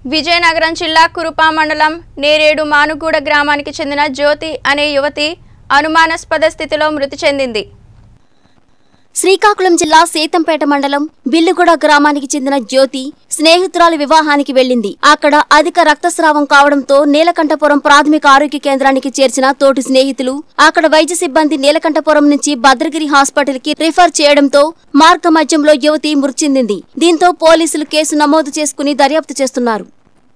విజయనగరం జిల్లా కురుపా మండలం నేరేడు మానుగూడ గ్రామానికి చెందిన జ్యోతి అనే యువతి అనుమానాస్పద స్థితిలో మృతి చెందింది శ్రీకాకుళం జిల్లా సీతంపేట మండలం బిల్లుగూడ గ్రామానికి చెందిన జ్యోతి స్నేహితురాలి వివాహానికి వెళ్లింది అక్కడ అధిక రక్తస్రావం కావడంతో నీలకంఠపురం ప్రాథమిక ఆరోగ్య కేంద్రానికి చేర్చిన తోటి స్నేహితులు అక్కడ వైద్య సిబ్బంది నీలకంఠపురం నుంచి భద్రగిరి హాస్పిటల్ కి రిఫర్ చేయడంతో మార్గ మధ్యంలో యువతి మృతి చెందింది దీంతో పోలీసులు కేసు నమోదు చేసుకుని దర్యాప్తు చేస్తున్నారు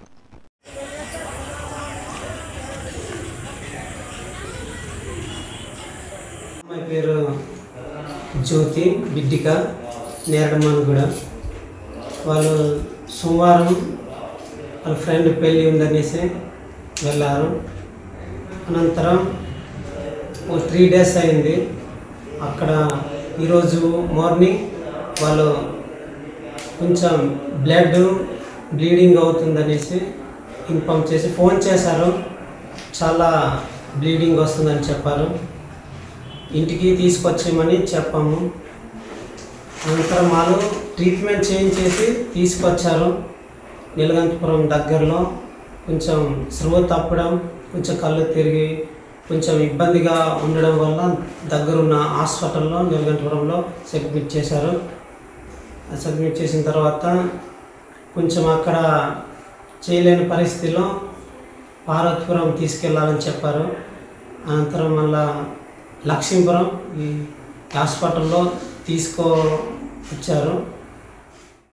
అమ్మాయి పేరు జ్యోతి బిడ్డిక నేరడమాను కూడా వాళ్ళు సోమవారం వాళ్ళ ఫ్రెండ్ పెళ్ళి ఉందనేసి వెళ్ళారు అనంతరం ఓ త్రీ డేస్ అయింది అక్కడ ఈరోజు మార్నింగ్ వాళ్ళు కొంచెం బ్లడ్ బ్లీడింగ్ అవుతుందనేసి ఇన్ఫామ్ చేసి ఫోన్ చేశారు చాలా బ్లీడింగ్ వస్తుందని చెప్పారు ఇంటికి తీసుకొచ్చేయమని చెప్పాము అనంతరం వాళ్ళు ట్రీట్మెంట్ చేయించేసి తీసుకొచ్చారు నీలగంతపురం దగ్గరలో కొంచెం స్రవ తప్పడం కొంచెం కళ్ళు తిరిగి కొంచెం ఇబ్బందిగా ఉండడం వల్ల దగ్గరున్న హాస్పిటల్లో నీలగంటపురంలో సబ్మిట్ చేశారు సబ్మిట్ చేసిన తర్వాత కొంచెం అక్కడ చేయలేని పరిస్థితిలో పార్వతీపురం తీసుకెళ్ళాలని చెప్పారు అనంతరం మళ్ళా లక్ష్మీపురం ఈ హాస్పిటల్లో తీసుకో వచ్చారు